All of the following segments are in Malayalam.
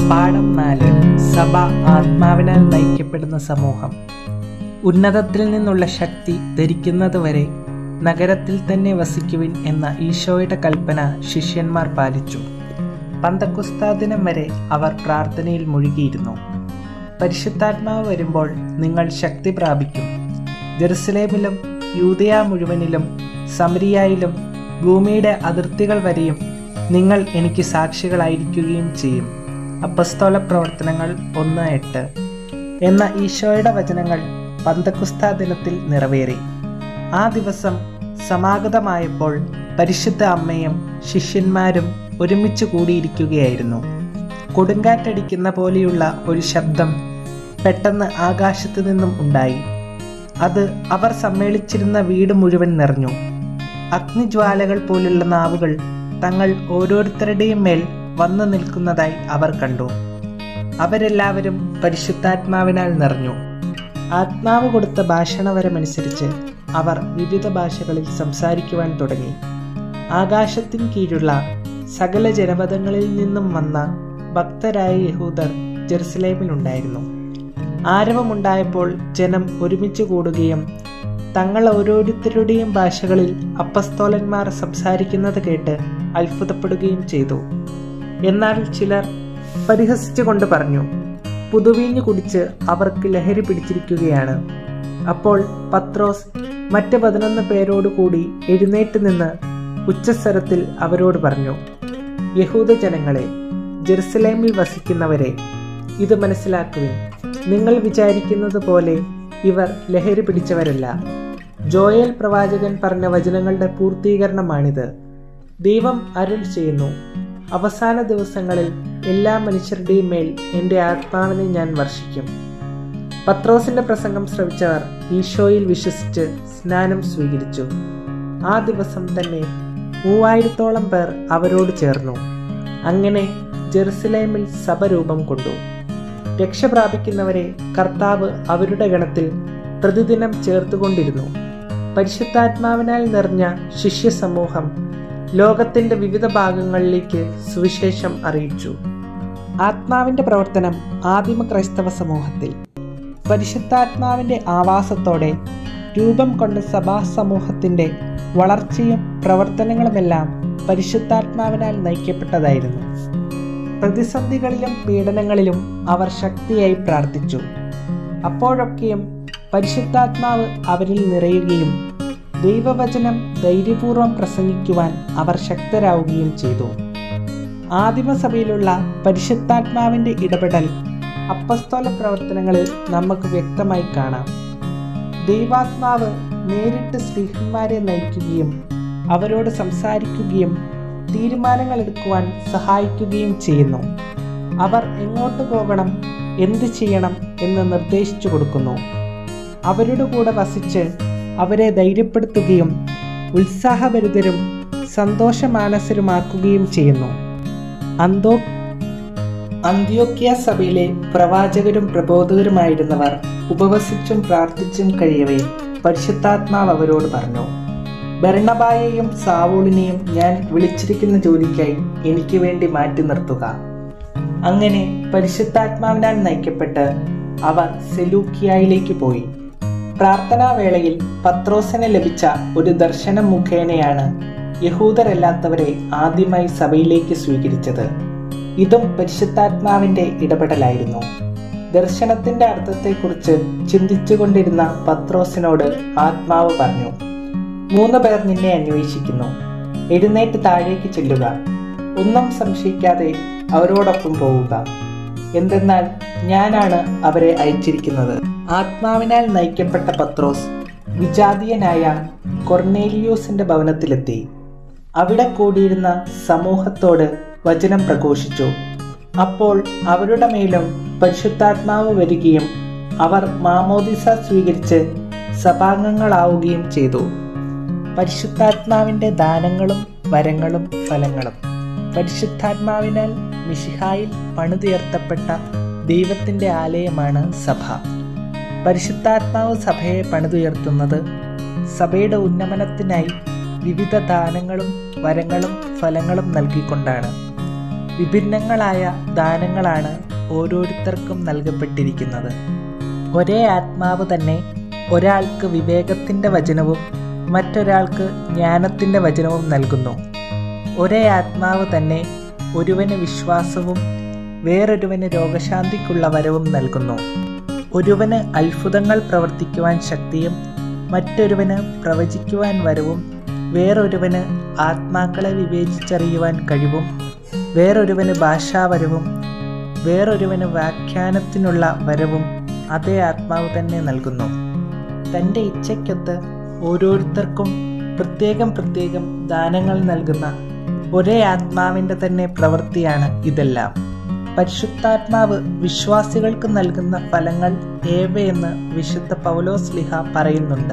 പാഠം നാല് സഭ ആത്മാവിനാൽ നയിക്കപ്പെടുന്ന സമൂഹം ഉന്നതത്തിൽ നിന്നുള്ള ശക്തി ധരിക്കുന്നതുവരെ നഗരത്തിൽ തന്നെ വസിക്കുവിൻ എന്ന ഈശോയുടെ കൽപ്പന ശിഷ്യന്മാർ പാലിച്ചു പന്തക്കുസ്താ ദിനം വരെ അവർ പ്രാർത്ഥനയിൽ മുഴുകിയിരുന്നു പരിശുദ്ധാത്മാവ് വരുമ്പോൾ നിങ്ങൾ ശക്തി പ്രാപിക്കും ജെറുസലേമിലും യൂതയ മുഴുവനിലും സമരിയായിലും ഭൂമിയുടെ അതിർത്തികൾ വരെയും നിങ്ങൾ എനിക്ക് സാക്ഷികളായിരിക്കുകയും ചെയ്യും അപ്പസ്തോല പ്രവർത്തനങ്ങൾ ഒന്ന് എട്ട് എന്ന ഈശോയുടെ വചനങ്ങൾ പന്തക്കുസ്താ ദിനത്തിൽ നിറവേറി ആ ദിവസം സമാഗതമായപ്പോൾ പരിശുദ്ധ അമ്മയും ശിഷ്യന്മാരും ഒരുമിച്ച് കൂടിയിരിക്കുകയായിരുന്നു കൊടുങ്കാറ്റടിക്കുന്ന പോലെയുള്ള ഒരു ശബ്ദം പെട്ടെന്ന് ആകാശത്തു നിന്നും ഉണ്ടായി അത് അവർ സമ്മേളിച്ചിരുന്ന വീട് മുഴുവൻ നിറഞ്ഞു അഗ്നിജ്വാലകൾ പോലുള്ള നാവുകൾ തങ്ങൾ ഓരോരുത്തരുടെയും മേൽ വന്നു നിൽക്കുന്നതായി അവർ കണ്ടു അവരെല്ലാവരും പരിശുദ്ധാത്മാവിനാൽ നിറഞ്ഞു ആത്മാവ് കൊടുത്ത ഭാഷണവരമനുസരിച്ച് അവർ വിവിധ ഭാഷകളിൽ സംസാരിക്കുവാൻ തുടങ്ങി ആകാശത്തിൻ കീഴുള്ള സകല ജനപദങ്ങളിൽ നിന്നും വന്ന ഭക്തരായ യഹൂദർ ജെറുസലേമിലുണ്ടായിരുന്നു ആരവമുണ്ടായപ്പോൾ ജനം ഒരുമിച്ച് കൂടുകയും തങ്ങൾ ഓരോരുത്തരുടെയും ഭാഷകളിൽ അപ്പസ്തോലന്മാർ സംസാരിക്കുന്നത് കേട്ട് അത്ഭുതപ്പെടുകയും ചെയ്തു എന്നാൽ ചിലർ പരിഹസിച്ചുകൊണ്ട് പറഞ്ഞു പുതുവീഞ്ഞു കുടിച്ച് അവർക്ക് ലഹരി പിടിച്ചിരിക്കുകയാണ് അപ്പോൾ പത്രോസ് മറ്റ് പതിനൊന്ന് പേരോട് കൂടി എഴുന്നേറ്റ് നിന്ന് ഉച്ചസ്വരത്തിൽ അവരോട് പറഞ്ഞു യഹൂദ ജനങ്ങളെ ജെറുസലേമിൽ വസിക്കുന്നവരെ ഇത് മനസ്സിലാക്കുവിൻ നിങ്ങൾ വിചാരിക്കുന്നത് പോലെ ഇവർ ലഹരി പിടിച്ചവരല്ല ജോയൽ പ്രവാചകൻ പറഞ്ഞ വചനങ്ങളുടെ പൂർത്തീകരണമാണിത് ദൈവം അരുൾ ചെയ്യുന്നു അവസാന ദിവസങ്ങളിൽ എല്ലാ മനുഷ്യരുടെയും മേൽ എൻ്റെ ആത്മാവിനെ ഞാൻ വർഷിക്കും പത്രോസിന്റെ പ്രസംഗം ശ്രവിച്ചവർ ഈശോയിൽ വിശ്വസിച്ച് സ്നാനം സ്വീകരിച്ചു ആ ദിവസം തന്നെ മൂവായിരത്തോളം പേർ അവരോട് ചേർന്നു അങ്ങനെ ജെറുസലേമിൽ സഭ രൂപം കൊണ്ടു രക്ഷ പ്രാപിക്കുന്നവരെ കർത്താവ് അവരുടെ ഗണത്തിൽ പ്രതിദിനം ചേർത്തുകൊണ്ടിരുന്നു പരിശുദ്ധാത്മാവിനാൽ നിറഞ്ഞ ശിഷ്യ സമൂഹം ലോകത്തിന്റെ വിവിധ ഭാഗങ്ങളിലേക്ക് സുവിശേഷം അറിയിച്ചു ആത്മാവിന്റെ പ്രവർത്തനം ആദിമ ക്രൈസ്തവ സമൂഹത്തിൽ പരിശുദ്ധാത്മാവിന്റെ ആവാസത്തോടെ രൂപം കൊണ്ട സഭാ സമൂഹത്തിന്റെ വളർച്ചയും പ്രവർത്തനങ്ങളുമെല്ലാം പരിശുദ്ധാത്മാവിനാൽ നയിക്കപ്പെട്ടതായിരുന്നു പ്രതിസന്ധികളിലും പീഡനങ്ങളിലും അവർ ശക്തിയായി പ്രാർത്ഥിച്ചു അപ്പോഴൊക്കെയും പരിശുദ്ധാത്മാവ് അവരിൽ നിറയുകയും ദൈവവചനം ധൈര്യപൂർവ്വം പ്രസംഗിക്കുവാൻ അവർ ശക്തരാവുകയും ചെയ്തു ആദിമസഭയിലുള്ള പരിശുദ്ധാത്മാവിന്റെ ഇടപെടൽ അപ്പസ്തോല പ്രവർത്തനങ്ങളിൽ നമുക്ക് വ്യക്തമായി കാണാം ദൈവാത്മാവ് നേരിട്ട് സ്ത്രീഹന്മാരെ നയിക്കുകയും അവരോട് സംസാരിക്കുകയും തീരുമാനങ്ങൾ എടുക്കുവാൻ സഹായിക്കുകയും ചെയ്യുന്നു അവർ എങ്ങോട്ട് പോകണം എന്ത് ചെയ്യണം എന്ന് നിർദ്ദേശിച്ചു കൊടുക്കുന്നു അവരുടെ കൂടെ വസിച്ച് അവരെ ധൈര്യപ്പെടുത്തുകയും ഉത്സാഹഭരിതരും സന്തോഷമാനസരുമാക്കുകയും ചെയ്യുന്നു അന്തോ അന്ത്യോക്യ സഭയിലെ പ്രവാചകരും പ്രബോധകരുമായിരുന്നവർ ഉപവസിച്ചും പ്രാർത്ഥിച്ചും കഴിയവേ പരിശുദ്ധാത്മാവ് അവരോട് പറഞ്ഞു ബർണബായെയും സാവൂളിനെയും ഞാൻ വിളിച്ചിരിക്കുന്ന ജോലിക്കായി എനിക്ക് വേണ്ടി മാറ്റി നിർത്തുക അങ്ങനെ പരിശുദ്ധാത്മാവിനാൽ നയിക്കപ്പെട്ട് അവർ സെലൂക്കിയയിലേക്ക് പോയി പ്രാർത്ഥനാവേളയിൽ പത്രോസിന് ലഭിച്ച ഒരു ദർശനം മുഖേനയാണ് യഹൂദരല്ലാത്തവരെ ആദ്യമായി സഭയിലേക്ക് സ്വീകരിച്ചത് ഇതും പരിശുദ്ധാത്മാവിന്റെ ഇടപെടലായിരുന്നു ദർശനത്തിന്റെ അർത്ഥത്തെക്കുറിച്ച് ചിന്തിച്ചുകൊണ്ടിരുന്ന പത്രോസിനോട് ആത്മാവ് പറഞ്ഞു മൂന്ന് പേർ നിന്നെ അന്വേഷിക്കുന്നു എഴുന്നേറ്റ് താഴേക്ക് ചെല്ലുക ഒന്നും സംശയിക്കാതെ അവരോടൊപ്പം പോവുക എന്തെന്നാൽ ഞാനാണ് അവരെ അയച്ചിരിക്കുന്നത് ആത്മാവിനാൽ നയിക്കപ്പെട്ട പത്രോസ് വിജാതീയനായ കൊർണേലിയോസിന്റെ ഭവനത്തിലെത്തി അവിടെ കൂടിയിരുന്ന സമൂഹത്തോട് വചനം പ്രഘോഷിച്ചു അപ്പോൾ അവരുടെ മേലും പരിശുദ്ധാത്മാവ് വരികയും അവർ മാമോദിസ സ്വീകരിച്ച് സഭാംഗങ്ങളാവുകയും ചെയ്തു പരിശുദ്ധാത്മാവിന്റെ ദാനങ്ങളും വരങ്ങളും ഫലങ്ങളും പരിശുദ്ധാത്മാവിനാൽ മിഷിഹായിൽ പണിതുയർത്തപ്പെട്ട ദൈവത്തിന്റെ ആലയമാണ് സഭ പരിശുദ്ധാത്മാവ് സഭയെ പണിതുയർത്തുന്നത് സഭയുടെ ഉന്നമനത്തിനായി വിവിധ ദാനങ്ങളും വരങ്ങളും ഫലങ്ങളും നൽകിക്കൊണ്ടാണ് വിഭിന്നങ്ങളായ ദാനങ്ങളാണ് ഓരോരുത്തർക്കും നൽകപ്പെട്ടിരിക്കുന്നത് ഒരേ ആത്മാവ് തന്നെ ഒരാൾക്ക് വിവേകത്തിൻ്റെ വചനവും മറ്റൊരാൾക്ക് ജ്ഞാനത്തിൻ്റെ വചനവും നൽകുന്നു ഒരേ ആത്മാവ് തന്നെ ഒരുവന് വിശ്വാസവും വേറൊരുവന് രോഗശാന്തിക്കുള്ള വരവും നൽകുന്നു ഒരുവന് അത്ഭുതങ്ങൾ പ്രവർത്തിക്കുവാൻ ശക്തിയും മറ്റൊരുവന് പ്രവചിക്കുവാൻ വരവും വേറൊരുവന് ആത്മാക്കളെ വിവേചിച്ചറിയുവാൻ കഴിവും വേറൊരുവന് ഭാഷാവരവും വേറൊരുവന് വ്യാഖ്യാനത്തിനുള്ള വരവും അതേ ആത്മാവ് തന്നെ നൽകുന്നു തൻ്റെ ഇച്ഛയ്ക്കൊത്ത് ഓരോരുത്തർക്കും പ്രത്യേകം പ്രത്യേകം ദാനങ്ങൾ നൽകുന്ന ഒരേ ആത്മാവിൻ്റെ തന്നെ പ്രവൃത്തിയാണ് ഇതെല്ലാം പരിശുദ്ധാത്മാവ് വിശ്വാസികൾക്ക് നൽകുന്ന ഫലങ്ങൾ ഏവയെന്ന് വിശുദ്ധ പൗലോസ് ലിഹ പറയുന്നുണ്ട്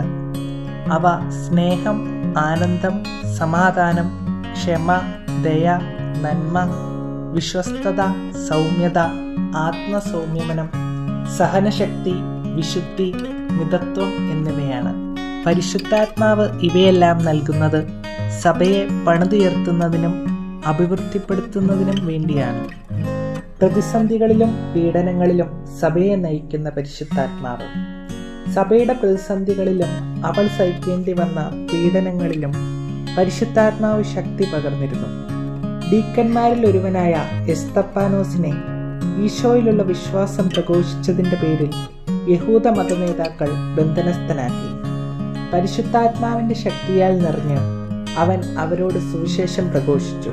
അവ സ്നേഹം ആനന്ദം സമാധാനം ക്ഷമ ദയ നന്മ വിശ്വസ്തത സൗമ്യത ആത്മസൗമ്യമനം സഹനശക്തി വിശുദ്ധി മിതത്വം എന്നിവയാണ് പരിശുദ്ധാത്മാവ് ഇവയെല്ലാം നൽകുന്നത് സഭയെ പണിതുയർത്തുന്നതിനും അഭിവൃദ്ധിപ്പെടുത്തുന്നതിനും വേണ്ടിയാണ് പ്രതിസന്ധികളിലും പീഡനങ്ങളിലും സഭയെ നയിക്കുന്ന പരിശുദ്ധാത്മാവ് സഭയുടെ പ്രതിസന്ധികളിലും അവൾ സഹിക്കേണ്ടി വന്ന പീഡനങ്ങളിലും പരിശുദ്ധാത്മാവ് ശക്തി പകർന്നിരുന്നു ഡീക്കന്മാരിൽ ഒരുവനായ എസ്തപ്പാനോസിനെ ഈശോയിലുള്ള വിശ്വാസം പ്രഘോഷിച്ചതിന്റെ പേരിൽ യഹൂദ മതനേതാക്കൾ ബന്ധനസ്ഥനാക്കി പരിശുദ്ധാത്മാവിന്റെ ശക്തിയാൽ നിറഞ്ഞ് അവൻ അവരോട് സുവിശേഷം പ്രഘോഷിച്ചു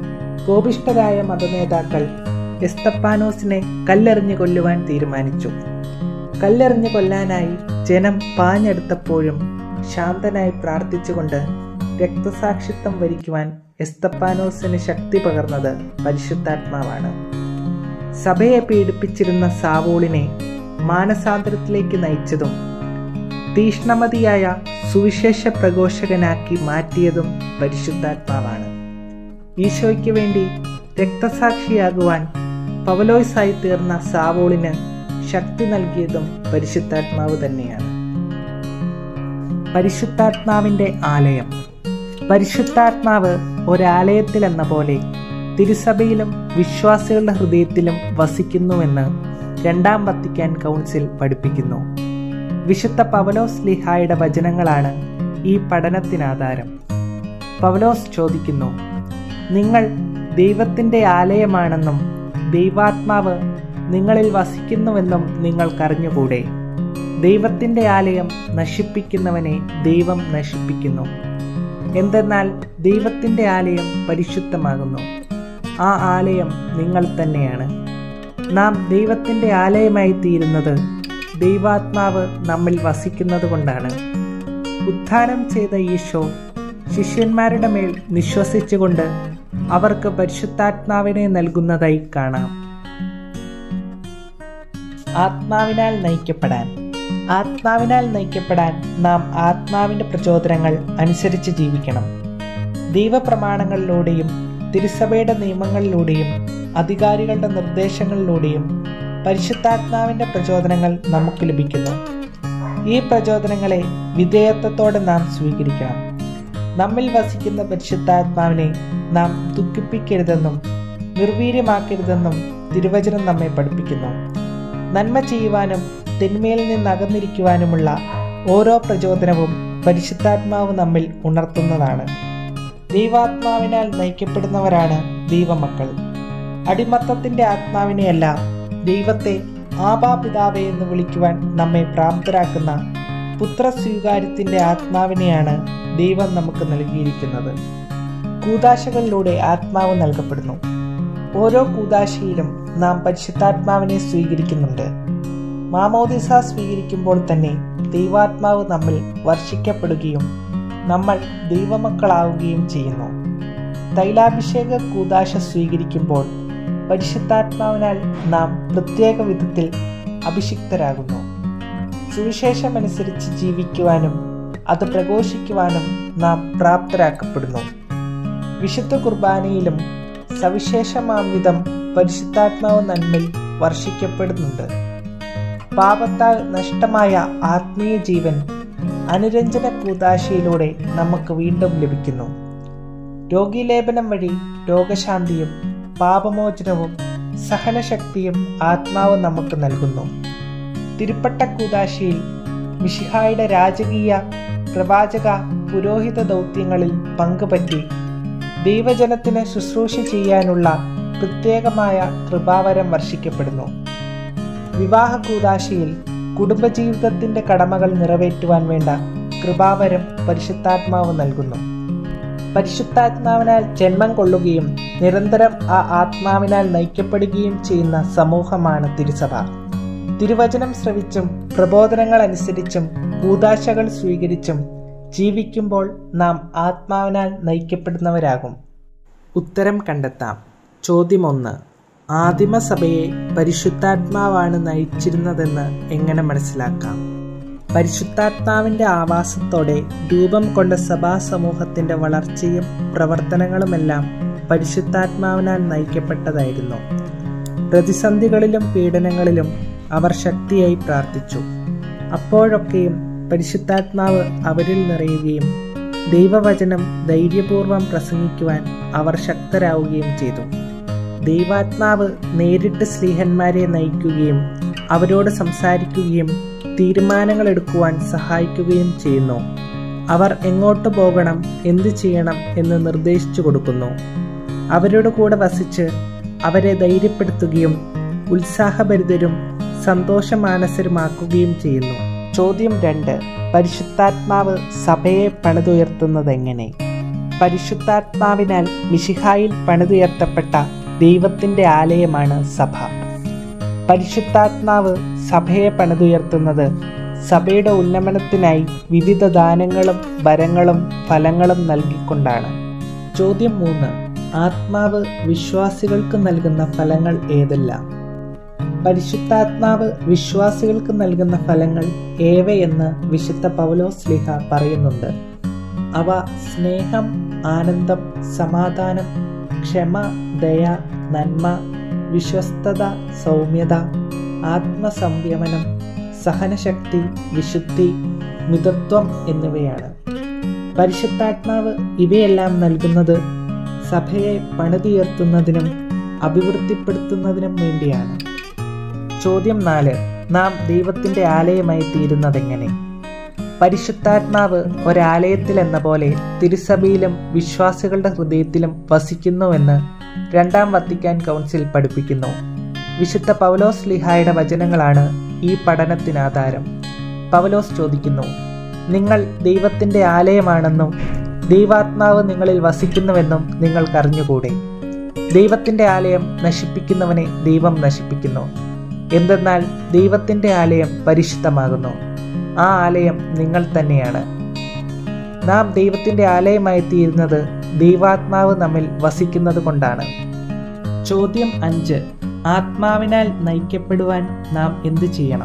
കോപിഷ്ടരായ മതനേതാക്കൾ എസ്തപ്പാനോസിനെ കല്ലെറിഞ്ഞു കൊല്ലുവാൻ തീരുമാനിച്ചു കല്ലെറിഞ്ഞു കൊല്ലാനായി ജനം പാഞ്ഞെടുത്തപ്പോഴും ശാന്തനായി പ്രാർത്ഥിച്ചുകൊണ്ട് രക്തസാക്ഷിത്വം വരിക്കുവാൻ എസ്തപ്പാനോസിന് ശക്തി പകർന്നത് പരിശുദ്ധാത്മാവാണ് സഭയെ പീഡിപ്പിച്ചിരുന്ന സാവോളിനെ മാനസാന്തരത്തിലേക്ക് നയിച്ചതും തീഷ്ണമതിയായ സുവിശേഷ പ്രഘോഷകനാക്കി മാറ്റിയതും പരിശുദ്ധാത്മാവാണ് ഈശോയ്ക്ക് വേണ്ടി രക്തസാക്ഷിയാകുവാൻ പവലോയ്സായി തീർന്ന സാവോളിന് ശക്തി നൽകിയതും പരിശുദ്ധാത്മാവ് തന്നെയാണ് പരിശുദ്ധാത്മാവിന്റെ ആലയം പരിശുദ്ധാത്മാവ് ഒരാലയത്തിൽ എന്ന പോലെ തിരുസഭയിലും വിശ്വാസികളുടെ ഹൃദയത്തിലും വസിക്കുന്നുവെന്ന് രണ്ടാം വത്തിക്കാൻ കൗൺസിൽ പഠിപ്പിക്കുന്നു വിശുദ്ധ പവലോസ് ലിഹായുടെ വചനങ്ങളാണ് ഈ പഠനത്തിനാധാരം പവലോസ് ചോദിക്കുന്നു നിങ്ങൾ ദൈവത്തിൻ്റെ ആലയമാണെന്നും ദൈവാത്മാവ് നിങ്ങളിൽ വസിക്കുന്നുവെന്നും നിങ്ങൾക്കറിഞ്ഞുകൂടെ ദൈവത്തിൻ്റെ ആലയം നശിപ്പിക്കുന്നവനെ ദൈവം നശിപ്പിക്കുന്നു എന്തെന്നാൽ ദൈവത്തിൻ്റെ ആലയം പരിശുദ്ധമാകുന്നു ആ ആലയം നിങ്ങൾ തന്നെയാണ് നാം ദൈവത്തിൻ്റെ ആലയമായി തീരുന്നത് ദൈവാത്മാവ് നമ്മിൽ വസിക്കുന്നത് കൊണ്ടാണ് ഉത്ഥാനം ചെയ്ത ഈശോ ശിഷ്യന്മാരുടെ മേൽ നിശ്വസിച്ചുകൊണ്ട് അവർക്ക് പരിശുദ്ധാത്മാവിനെ നൽകുന്നതായി കാണാം ആത്മാവിനാൽ നയിക്കപ്പെടാൻ ആത്മാവിനാൽ നയിക്കപ്പെടാൻ നാം ആത്മാവിൻ്റെ പ്രചോദനങ്ങൾ അനുസരിച്ച് ജീവിക്കണം ദൈവപ്രമാണങ്ങളിലൂടെയും തിരുസഭയുടെ നിയമങ്ങളിലൂടെയും അധികാരികളുടെ നിർദ്ദേശങ്ങളിലൂടെയും പരിശുദ്ധാത്മാവിൻ്റെ പ്രചോദനങ്ങൾ നമുക്ക് ലഭിക്കുന്നു ഈ പ്രചോദനങ്ങളെ വിധേയത്വത്തോടെ നാം സ്വീകരിക്കണം നമ്മിൽ വസിക്കുന്ന പരിശുദ്ധാത്മാവിനെ നാം ദുഃഖിപ്പിക്കരുതെന്നും നിർവീര്യമാക്കരുതെന്നും തിരുവചനം നമ്മെ പഠിപ്പിക്കുന്നു നന്മ ചെയ്യുവാനും തിന്മയിൽ നിന്ന് അകന്നിരിക്കുവാനുമുള്ള ഓരോ പ്രചോദനവും പരിശുദ്ധാത്മാവ് നമ്മിൽ ഉണർത്തുന്നതാണ് ദൈവാത്മാവിനാൽ നയിക്കപ്പെടുന്നവരാണ് ദൈവമക്കൾ അടിമത്തത്തിന്റെ ആത്മാവിനെയല്ല ദൈവത്തെ ആപാപിതാവെ എന്ന് വിളിക്കുവാൻ നമ്മെ പ്രാപ്തരാക്കുന്ന പുത്രസ്വീകാര്യത്തിന്റെ ആത്മാവിനെയാണ് ദൈവം നമുക്ക് നൽകിയിരിക്കുന്നത് കൂതാശകളിലൂടെ ആത്മാവ് നൽകപ്പെടുന്നു ഓരോ കൂതാശയിലും നാം പരിശുദ്ധാത്മാവിനെ സ്വീകരിക്കുന്നുണ്ട് മാമോദിസ സ്വീകരിക്കുമ്പോൾ തന്നെ ദൈവാത്മാവ് നമ്മിൽ വർഷിക്കപ്പെടുകയും നമ്മൾ ദൈവമക്കളാവുകയും ചെയ്യുന്നു തൈലാഭിഷേക കൂതാശ സ്വീകരിക്കുമ്പോൾ പരിശുദ്ധാത്മാവിനാൽ നാം പ്രത്യേക വിധത്തിൽ അഭിഷിക്തരാകുന്നു സുവിശേഷമനുസരിച്ച് ജീവിക്കുവാനും അത് പ്രഘോഷിക്കുവാനും നാം പ്രാപ്തരാക്കപ്പെടുന്നു വിശുദ്ധ കുർബാനയിലും സവിശേഷമാം വിധം പരിശുദ്ധാത്മാവ് നന്മയിൽ വർഷിക്കപ്പെടുന്നുണ്ട് പാപത്താൽ നഷ്ടമായ ആത്മീയ ജീവൻ അനുരഞ്ജന കൂതാശയിലൂടെ നമുക്ക് വീണ്ടും ലഭിക്കുന്നു രോഗീലേപനം വഴി രോഗശാന്തിയും പാപമോചനവും സഹനശക്തിയും ആത്മാവ് നമുക്ക് നൽകുന്നു തിരുപ്പട്ട കൂതാശിയിൽ മിഷിഹായുടെ രാജകീയ പ്രവാചക പുരോഹിത ദൗത്യങ്ങളിൽ പങ്കുപറ്റി ദൈവജനത്തിന് ശുശ്രൂഷ ചെയ്യാനുള്ള പ്രത്യേകമായ കൃപാവരം വർഷിക്കപ്പെടുന്നു വിവാഹ കൂതാശയിൽ കുടുംബജീവിതത്തിന്റെ കടമകൾ നിറവേറ്റുവാൻ വേണ്ട കൃപാവരം പരിശുദ്ധാത്മാവ് നൽകുന്നു പരിശുദ്ധാത്മാവിനാൽ ജന്മം കൊള്ളുകയും നിരന്തരം ആ ആത്മാവിനാൽ നയിക്കപ്പെടുകയും ചെയ്യുന്ന സമൂഹമാണ് തിരുസഭ തിരുവചനം ശ്രവിച്ചും പ്രബോധനങ്ങൾ അനുസരിച്ചും കൂതാശകൾ സ്വീകരിച്ചും ജീവിക്കുമ്പോൾ നാം ആത്മാവിനാൽ നയിക്കപ്പെടുന്നവരാകും ഉത്തരം കണ്ടെത്താം ചോദ്യം ഒന്ന് ആദിമസഭയെ പരിശുദ്ധാത്മാവാണ് നയിച്ചിരുന്നതെന്ന് എങ്ങനെ മനസ്സിലാക്കാം പരിശുദ്ധാത്മാവിന്റെ ആവാസത്തോടെ രൂപം കൊണ്ട സഭാ സമൂഹത്തിന്റെ വളർച്ചയും പ്രവർത്തനങ്ങളുമെല്ലാം പരിശുദ്ധാത്മാവിനാൽ നയിക്കപ്പെട്ടതായിരുന്നു പ്രതിസന്ധികളിലും പീഡനങ്ങളിലും അവർ ശക്തിയായി പ്രാർത്ഥിച്ചു അപ്പോഴൊക്കെയും പരിശുദ്ധാത്മാവ് അവരിൽ നിറയുകയും ദൈവവചനം ധൈര്യപൂർവം പ്രസംഗിക്കുവാൻ അവർ ശക്തരാവുകയും ചെയ്തു ദൈവാത്മാവ് നേരിട്ട് സ്ലീഹന്മാരെ നയിക്കുകയും അവരോട് സംസാരിക്കുകയും തീരുമാനങ്ങൾ എടുക്കുവാൻ സഹായിക്കുകയും ചെയ്യുന്നു അവർ എങ്ങോട്ട് പോകണം എന്തു ചെയ്യണം എന്ന് നിർദ്ദേശിച്ചു കൊടുക്കുന്നു അവരുടെ കൂടെ വസിച്ച് അവരെ ധൈര്യപ്പെടുത്തുകയും ഉത്സാഹഭരിതരും സന്തോഷമാനസരുമാക്കുകയും ചെയ്യുന്നു ചോദ്യം രണ്ട് പരിശുദ്ധാത്മാവ് സഭയെ പണിതുയർത്തുന്നതെങ്ങനെ പരിശുദ്ധാത്മാവിനാൽ മിഷിഹായിൽ പണിതുയർത്തപ്പെട്ട ദൈവത്തിന്റെ ആലയമാണ് സഭ പരിശുദ്ധാത്മാവ് സഭയെ പണിതുയർത്തുന്നത് സഭയുടെ ഉന്നമനത്തിനായി വിവിധ ദാനങ്ങളും വരങ്ങളും ഫലങ്ങളും നൽകിക്കൊണ്ടാണ് ചോദ്യം മൂന്ന് ആത്മാവ് വിശ്വാസികൾക്ക് നൽകുന്ന ഫലങ്ങൾ ഏതെല്ലാം പരിശുദ്ധാത്മാവ് വിശ്വാസികൾക്ക് നൽകുന്ന ഫലങ്ങൾ ഏവയെന്ന് വിശുദ്ധ പൗലോസ് ലിഹ പറയുന്നുണ്ട് അവ സ്നേഹം ആനന്ദം സമാധാനം ക്ഷമ ദയ നന്മ വിശ്വസ്തത സൗമ്യത ആത്മസംയമനം സഹനശക്തി വിശുദ്ധി മിതത്വം എന്നിവയാണ് പരിശുദ്ധാത്മാവ് ഇവയെല്ലാം നൽകുന്നത് സഭയെ പണിതുയർത്തുന്നതിനും അഭിവൃദ്ധിപ്പെടുത്തുന്നതിനും വേണ്ടിയാണ് ചോദ്യം നാല് നാം ദൈവത്തിന്റെ ആലയമായി തീരുന്നതെങ്ങനെ പരിശുദ്ധാത്മാവ് ഒരാലയത്തിൽ എന്ന പോലെ തിരുസഭയിലും വിശ്വാസികളുടെ ഹൃദയത്തിലും വസിക്കുന്നുവെന്ന് രണ്ടാം വത്തിക്കാൻ കൗൺസിൽ പഠിപ്പിക്കുന്നു വിശുദ്ധ പൗലോസ് ലിഹായുടെ വചനങ്ങളാണ് ഈ പഠനത്തിനാധാരം പൗലോസ് ചോദിക്കുന്നു നിങ്ങൾ ദൈവത്തിന്റെ ആലയമാണെന്നും ദൈവാത്മാവ് നിങ്ങളിൽ വസിക്കുന്നുവെന്നും നിങ്ങൾക്കറിഞ്ഞുകൂടെ ദൈവത്തിന്റെ ആലയം നശിപ്പിക്കുന്നവനെ ദൈവം നശിപ്പിക്കുന്നു എന്തെന്നാൽ ദൈവത്തിന്റെ ആലയം പരിശുദ്ധമാകുന്നു ആ ആലയം നിങ്ങൾ തന്നെയാണ് നാം ദൈവത്തിന്റെ ആലയമായി തീരുന്നത് ദൈവാത്മാവ് നമ്മിൽ വസിക്കുന്നത് കൊണ്ടാണ് ചോദ്യം അഞ്ച് ആത്മാവിനാൽ നയിക്കപ്പെടുവാൻ നാം എന്തു ചെയ്യണം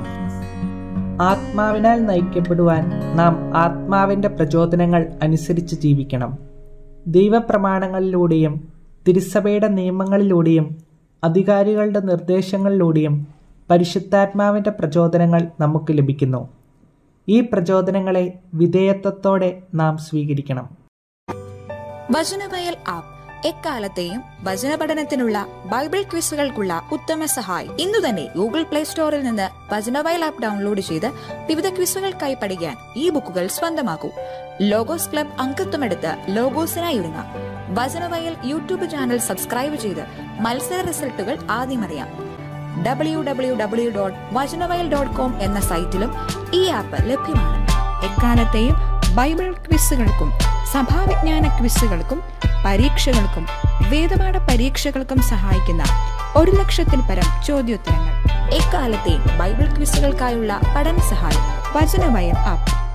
ആത്മാവിനാൽ നയിക്കപ്പെടുവാൻ നാം ആത്മാവിന്റെ പ്രചോദനങ്ങൾ അനുസരിച്ച് ജീവിക്കണം ദൈവപ്രമാണങ്ങളിലൂടെയും തിരുസഭയുടെ നിയമങ്ങളിലൂടെയും അധികാരികളുടെ നിർദ്ദേശങ്ങളിലൂടെയും പരിശുദ്ധാത്മാവിന്റെ പ്രചോദനങ്ങൾ നമുക്ക് ലഭിക്കുന്നു ഈ പ്രചോദനങ്ങളെ വിധേയത്വത്തോടെ നാം സ്വീകരിക്കണം വചനവയൽ ആപ്പ് എക്കാലത്തെയും വചന പഠനത്തിനുള്ള ബൈബിൾ ക്വിസുകൾക്കുള്ള ഉത്തമ സഹായി ഇന്നു തന്നെ ഗൂഗിൾ പ്ലേ സ്റ്റോറിൽ നിന്ന് വചനവയൽ ആപ്പ് ഡൗൺലോഡ് ചെയ്ത് വിവിധ ക്വിസുകൾക്കായി പഠിക്കാൻ ഈ ബുക്കുകൾ സ്വന്തമാക്കൂ ലോഗോസ് ക്ലബ് അംഗത്വമെടുത്ത് ലോഗോസിനായി ഒരുങ്ങാം വചനവയൽ യൂട്യൂബ് ചാനൽ സബ്സ്ക്രൈബ് ചെയ്ത് മത്സര റിസൾട്ടുകൾ ആദ്യം അറിയാം W W W dot Vachanavayal dot com എന്ന സൈറ്റിലും ഈ ആപ്പ് ലഭ്യമാണ് എക്കാലത്തെയും ബൈബിൾ ക്വിസുകൾക്കും സഭാവിജ്ഞാന ക്വിസുകൾക്കും പരീക്ഷകൾക്കും വേദപാഠ പരീക്ഷകൾക്കും സഹായിക്കുന്ന ഒരു ലക്ഷത്തിൽ പരം ചോദ്യോത്തരങ്ങൾ എക്കാലത്തെയും ബൈബിൾ ക്വിസുകൾക്കായുള്ള പഠന സഹായം വചനവയൽ ആപ്പ്